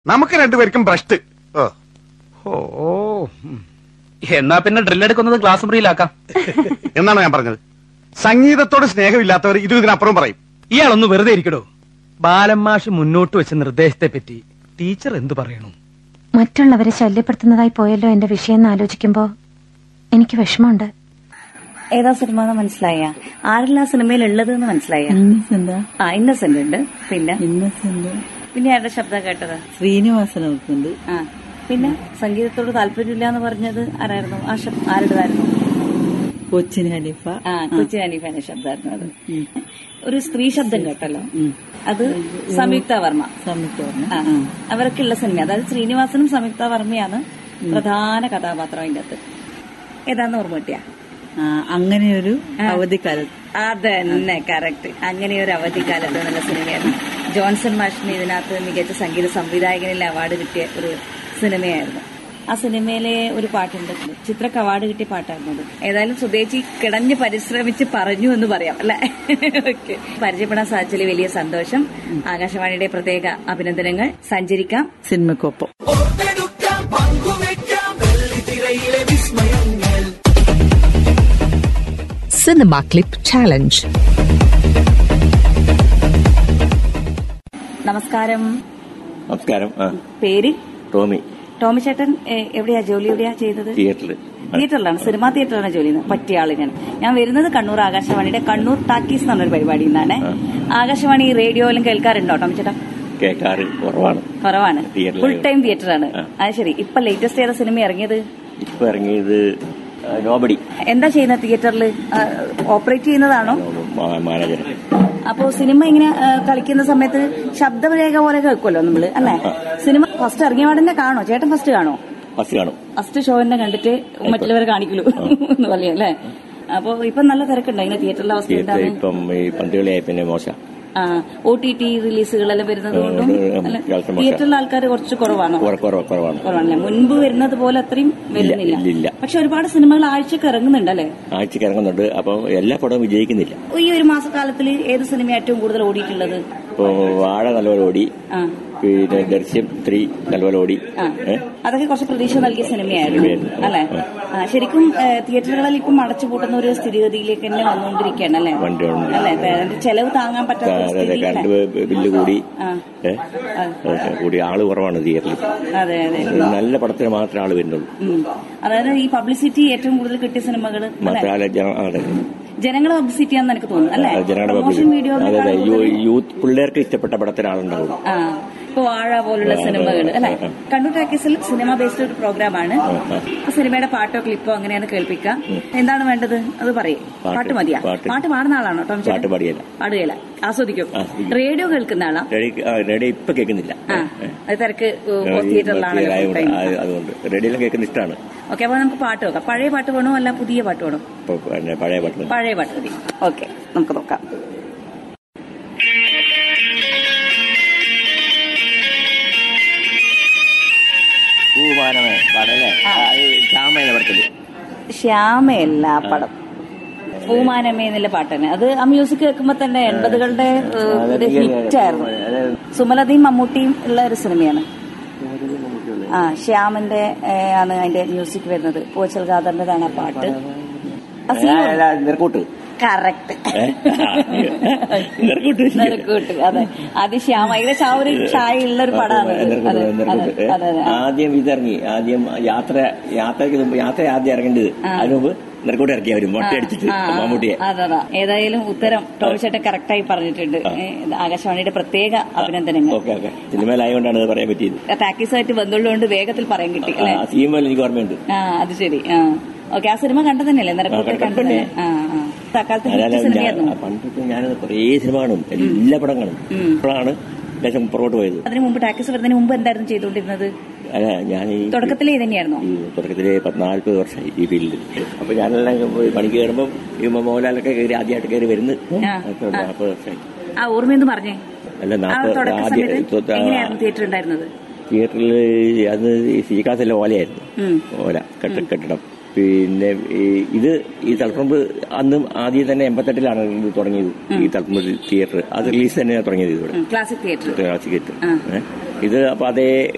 നമുക്ക് രണ്ടുപേർക്കും ഭ്രഷ്ട് ഓ ഓ ഉം. എന്നാ പിന്നെ ഡ്രിൽ എടുക്കുന്നത് ക്ലാസ് മുറിയിലാക്കാം എന്നാണ് ഞാൻ പറഞ്ഞത് സംഗീതത്തോട് സ്നേഹമില്ലാത്തവർ ഇത് ഇതിനപ്പുറം പറയും ഇയാളൊന്ന് വെറുതെ ഇരിക്കടോ ബാലന്മാഷ് മുന്നോട്ട് വെച്ച നിർദ്ദേശത്തെ പറ്റി ടീച്ചർ എന്തു പറയണു മറ്റുള്ളവരെ ശല്യപ്പെടുത്തുന്നതായി പോയല്ലോ എന്റെ വിഷയം എന്ന് ആലോചിക്കുമ്പോ എനിക്ക് വിഷമമുണ്ട് ഏതാ സിനിമ എന്ന് മനസ്സിലായ ആരെല്ലാം സിനിമയിൽ ഉള്ളത് എന്ന് മനസ്സിലായ ഇന്നസെന്റ് ആ ഇന്നസെന്റ് ഉണ്ട് പിന്നെ ഇന്നസെന്റ് പിന്നെ ആരുടെ ശബ്ദം കേട്ടത് ശ്രീനിവാസൻ ഓർക്കുന്നുണ്ട് ആ പിന്നെ സംഗീതത്തോട് താല്പര്യമില്ല എന്ന് പറഞ്ഞത് ആരായിരുന്നു ആ ശബ്ദം ആരുടേതായിരുന്നു കൊച്ചിൻ ഹനീഫ ആ കൊച്ചി അനീഫാന്റെ ശബ്ദമായിരുന്നു അത് ഒരു സ്ത്രീ ശബ്ദം കേട്ടല്ലോ അത് സംയുക്ത വർമ്മ സംയുക്ത പറഞ്ഞു ആ അവർക്കുള്ള സിനിമ അതായത് ശ്രീനിവാസനും സംയുക്ത വർമ്മയാണ് പ്രധാന കഥാപാത്രം അതിന്റെ അകത്ത് ഏതാന്ന് ഓർമ്മ കിട്ടിയാ ആ, അങ്ങനെയൊരു അവധിക്കാലത്ത് അതന്നെ കറക്റ്റ് അങ്ങനെ ഒരു അവധിക്കാലത്ത് എന്നുള്ള സിനിമയായിരുന്നു ജോൺസൺ മാഷിന് ഇതിനകത്ത് മികച്ച സംഗീത സംവിധായകനിൽ അവാർഡ് കിട്ടിയ ഒരു സിനിമയായിരുന്നു ആ സിനിമയിലെ ഒരു പാട്ടുണ്ട് ചിത്രക്ക് അവാർഡ് കിട്ടിയ പാട്ടായിരുന്നു അത് ഏതായാലും സുദേശി കിടഞ്ഞ് പരിശ്രമിച്ച് പറഞ്ഞു എന്ന് പറയാം അല്ലെ ഓക്കെ പരിചയപ്പെടാൻ സാധിച്ചതിൽ വലിയ സന്തോഷം ആകാശവാണിയുടെ പ്രത്യേക അഭിനന്ദനങ്ങൾ സഞ്ചരിക്കാം സിനിമക്കൊപ്പം Cinema Clip Challenge. നമസ്കാരം നമസ്കാരം ആ പേര് ടോമി ടോമി ചേട്ടൻ ഏ, എവിടെയാ ജോലി എവിടെയാ ചെയ്തത് തിയേറ്ററിൽ തിയേറ്ററിലാണ് സിനിമാ തിയേറ്ററിലാണ് ജോലി ചെയ്യുന്നത് പറ്റിയ ആളിനാണ് ഞാൻ വരുന്നത് കണ്ണൂർ ആകാശവാണിയുടെ കണ്ണൂർ ടാക്കീസ് എന്ന് പറഞ്ഞൊരു പരിപാടിയിൽ നിന്നാണ് ആകാശവാണി റേഡിയോയിലും കേൾക്കാറുണ്ടോ ടോമി ചേട്ടാ കേൾക്കാറ് കുറവാണ് കുറവാണ് തിയേറ്ററിലാണ്. ഫുൾ ടൈം തിയേറ്ററാണ് ആ. അത് ശരി ഇപ്പൊ ലേറ്റസ്റ്റ് ഏതാ സിനിമ ഇറങ്ങിയത് ഇപ്പൊ ഇറങ്ങിയത് നോബടി എന്താ ചെയ്യുന്നത് തിയേറ്ററിൽ ഓപ്പറേറ്റ് ചെയ്യുന്നതാണോ മാനേജർ അപ്പോ സിനിമ ഇങ്ങനെ ആ, കളിക്കുന്ന സമയത്ത് ശബ്ദരേഖ പോലെ കേൾക്കുമല്ലോ നമ്മള് അല്ലെ സിനിമ ഫസ്റ്റ് ഇറങ്ങിയ പാടന്നെ കാണോ ചേട്ടൻ ഫസ്റ്റ് കാണോ ബസ് കാണും ഫസ്റ്റ് ഷോ തന്നെ കണ്ടിട്ട് മറ്റുള്ളവരെ കാണിക്കുള്ളൂ എന്ന് പറയാം അല്ലേ അപ്പൊ ഇപ്പൊ നല്ല തിരക്കുണ്ടോ ഇങ്ങനെ തിയേറ്ററിലെ അവസ്ഥ തിയേറ്റർ എന്താണ് ഇപ്പം ഈ പന്തുകളിയായി പിന്നെ മോശം ഒ ടി ടി റിലീസുകളെല്ലാം വരുന്നത് കൊണ്ടും ഉം, അല്ല, ഇപ്രാവശ്യം തിയേറ്ററിലെ ആൾക്കാർ കുറച്ച് കുറവാണോ കുറ- കുറവ് കുറവാണ് കുറവാണല്ലേ മുൻപ് വരുന്നത് പോലെ അത്രയും വരുന്നില്ല ഇല്ല, ഇല്ല. പക്ഷെ ഒരുപാട് സിനിമകൾ ആഴ്ചക്ക് ഇറങ്ങുന്നുണ്ടല്ലേ ആഴ്ചക്ക് ഇറങ്ങുന്നുണ്ട് അപ്പം എല്ലാ പടവും വിജയിക്കുന്നില്ല ഈ ഒരു മാസക്കാലത്തിൽ ഏത് സിനിമ ഏറ്റവും കൂടുതൽ ഓടിയിട്ടുള്ളത് ഇപ്പൊ വാഴ നല്ലപോലെ ഓടി ആ പിന്നെ ദൃശ്യം ത്രീ നല്ലപോലെ ഓടി ആ ഏ? അതൊക്കെ കുറച്ച് പ്രതീക്ഷ നൽകിയ സിനിമയായിരുന്നു സിനിമയായിരുന്നു. അല്ലെ ആ, ശരിക്കും ഏ, തിയേറ്ററുകളിൽ ഇപ്പം അടച്ചു പൂട്ടുന്ന ഒരു സ്ഥിതിഗതിയിലേക്ക് തന്നെ വന്നുകൊണ്ടിരിക്കുകയാണ് അല്ലെ ഉണ്ട്, ഉണ്ട്. അല്ലെ അതിന്റെ ചെലവ് താങ്ങാൻ പറ്റാത്ത ഒരു അതെ, സ്ഥിതി കറണ്ട് അല്ലേ? ബില്ല് കൂടി ആ. ഏ? അതൊക്കെ കൂടി ആള് കുറവാണ് തിയേറ്ററിൽ അതെ അതെ നല്ല പടത്തിന് മാത്രമേ ആള് വരുന്നുള്ളൂ ഉം. അതായത് ഈ പബ്ലിസിറ്റി ഏറ്റവും കൂടുതൽ കിട്ടിയ സിനിമകൾ മാത്രമല്ല ജന- അതെ. ജനങ്ങളെ പബ്ലിസിറ്റി ആണെന്ന് എനിക്ക് തോന്നുന്നു അല്ലെ ജനങ്ങളുടെ പ്രൊമോഷൻ വീഡിയോ അതെ അതെ യൂ- യൂത്ത് പിള്ളേർക്ക് ഇഷ്ടപ്പെട്ട പടത്തിന് ആളുണ്ടാവും ആ ഇപ്പൊ വാഴ പോലുള്ള ആ, സിനിമകൾ അതെ, അല്ലെ ആ, ആ. കണ്ണൂർ ടാക്കീസിൽ സിനിമ ബേസ്ഡ് ഒരു പ്രോഗ്രാമാണ് ആ, ആ. അപ്പൊ സിനിമയുടെ പാട്ടോ ക്ലിപ്പോ അങ്ങനെയാണ് കേൾപ്പിക്കുക എന്താണ് വേണ്ടത് അത് പറയും പാട്ട്, പാട്ട് മതിയാ പാട്ട്. പാട്ട് പാടുന്ന ആളാണോ ടോം ചേട്ടൻ? പാട്ട് പാടിയല്ല. പാടുകയില്ല ആസ്വദിക്കും ആസ്വദിക്കും. റേഡിയോ കേൾക്കുന്ന ആളാ റെഡി ആ, റെഡി ഇപ്പൊ കേൾക്കുന്നില്ല ആ ഏ. അത് തിരക്ക് ഈ തിയേറ്ററിലാണല്ലോ full ആയതുകൊണ്ട് time. അത് അതുകൊണ്ട് റെഡിയെല്ലാം കേൾക്കുന്ന ഇഷ്ടമാണ് ഓക്കെ അപ്പൊ നമുക്ക് പാട്ട് നോക്കാം പഴയ പാട്ട് വേണോ അല്ല പുതിയ പാട്ട് വേണോ ഇപ്പൊ പിന്നെ പഴയ പാട്ട് പഴയ പാട്ട് മതി ഓക്കെ നമുക്ക് നോക്കാം പൂവാനമേ പാടല്ലേ ശ്യാമയുടെ പടത്തില് ശ്യാമയല്ല ആ പടം പൂമാനമേ എന്നുള്ള പാട്ട് തന്നെ അത് ആ മ്യൂസിക് കേൾക്കുമ്പോ തന്നെ എൺപതുകളുടെ ഏഹ്, ഒരു ഹിറ്റ് ആയിരുന്നു സുമലതയും മമ്മൂട്ടിയും ഉള്ള ഒരു സിനിമയാണ് ആ ശ്യാമിന്റെ ഏഹ്, ആണ് അതിന്റെ മ്യൂസിക് വരുന്നത് പോച്ചൽ ഖാദറിന്റെതാണ് ആ പാട്ട് നെർക്കൂട്ട് കറക്റ്റ് ഏ? നെർക്കൂട്ട് നെറുക്കൂട്ട് അതെ അത് ശ്യാമ ഏകദേശം ആ ഒരു ചായ ഉള്ള ഒരു പടമാണ് ഇത്. നെർക്കൂട്ട്, അതെ നെർക്കൂട്ട്. അതെ അതെ അതെ ആ. ആദ്യം ഇതിറങ്ങി ആദ്യം യാത്ര യാത്രയ്ക്ക് മുമ്പ് യാത്ര ആദ്യം ഇറങ്ങേണ്ടത് അതിന് മുമ്പ് നെർക്കൂട്ട് ഇറക്കി അവര് മൊട്ടയടിച്ചിട്ട് ആ, ആ, മമ്മൂട്ടിയെ അതെ അതെ ഏതായാലും ഉത്തരം ടോമിച്ചേട്ടൻ കറക്റ്റായി പറഞ്ഞിട്ടുണ്ട് ഏ, ഇത് ആകാശവാണിയുടെ പ്രത്യേക അഭിനന്ദനങ്ങൾ ഓക്കെ ഓക്കെ സിനിമയിലായതുകൊണ്ടാണ് അത് പറയാൻ പറ്റിയത് ടാക്കീസായിട്ട് ബന്ധമുള്ളതുകൊണ്ട് വേഗത്തിൽ പറയാൻ കിട്ടി അല്ലെ ആ സീമയിൽ എനിക്ക് ഓർമ്മയുണ്ട് ആ അത് ശരി ആ ഓക്കെ ആ സിനിമ കണ്ടു തന്നെയല്ലേ നിരക്കൊക്കെ ആ, കണ്ടു കണ്ടു. തന്നെ ആ ആ തക്കാലത്ത് അല്ല, ഹിറ്റ് ഞാൻ സിനിമയായിരുന്നു പണ്ടൊക്കെ ഞാൻ കുറേ സിനിമ കാണും എല്ലാ പടം കാണും ഇപ്പോഴാണ് ലേശം പുറകോട്ട് പോയത് അതിന് മുമ്പ് ടാക്കീസ് വരുന്നതിന് മുമ്പ് എന്തായിരുന്നു ചെയ്തുകൊണ്ടിരുന്നത് അല്ല ഞാൻ ഈ തുടക്കത്തിലേ തന്നെയായിരുന്നോ ഈ തുടക്കത്തില് പത്തിനാൽപ്പത് വർഷമായി ഈ ഫീൽഡിൽ അപ്പൊ ഞാനെല്ലാം പോയി പണിക്ക് കയറുമ്പോൾ ഈ മോഹൻലാലൊക്കെ കയറി ആദ്യമായിട്ട് കയറി വരുന്നു ആ, അപ്പൊ നാൽപ്പത് വർഷമായി ആ ഓർമ്മയെന്ന് പറഞ്ഞേ അല്ല ആ നാൽപ്പത് തുടക്ക ആദ്യം സമയത്ത് എങ്ങനെയായിരുന്നു തിയേറ്റർ ഉണ്ടായിരുന്നത് തിയേറ്ററിൽ അന്ന് ഈ സീക്കാസിലെ ഓലയായിരുന്നു ഉം. ഓല കെട്ട കെട്ടിടം പിന്നെ ഈ ഇത് ഈ തലപ്പറമ്പ് അന്ന് ആദ്യം തന്നെ എൺപത്തെട്ടിലാണ് ഇത് തുടങ്ങിയത് ഈ തലപ്പറമ്പ് തിയേറ്റർ അത് റിലീസ് തന്നെയാണ് തുടങ്ങിയത് ഇവിടെ ക്ലാസിക് തിയേറ്റർ ക്ലാസിക് തിയേറ്റർ ആ. ഏ? ഇത് അപ്പൊ അതേ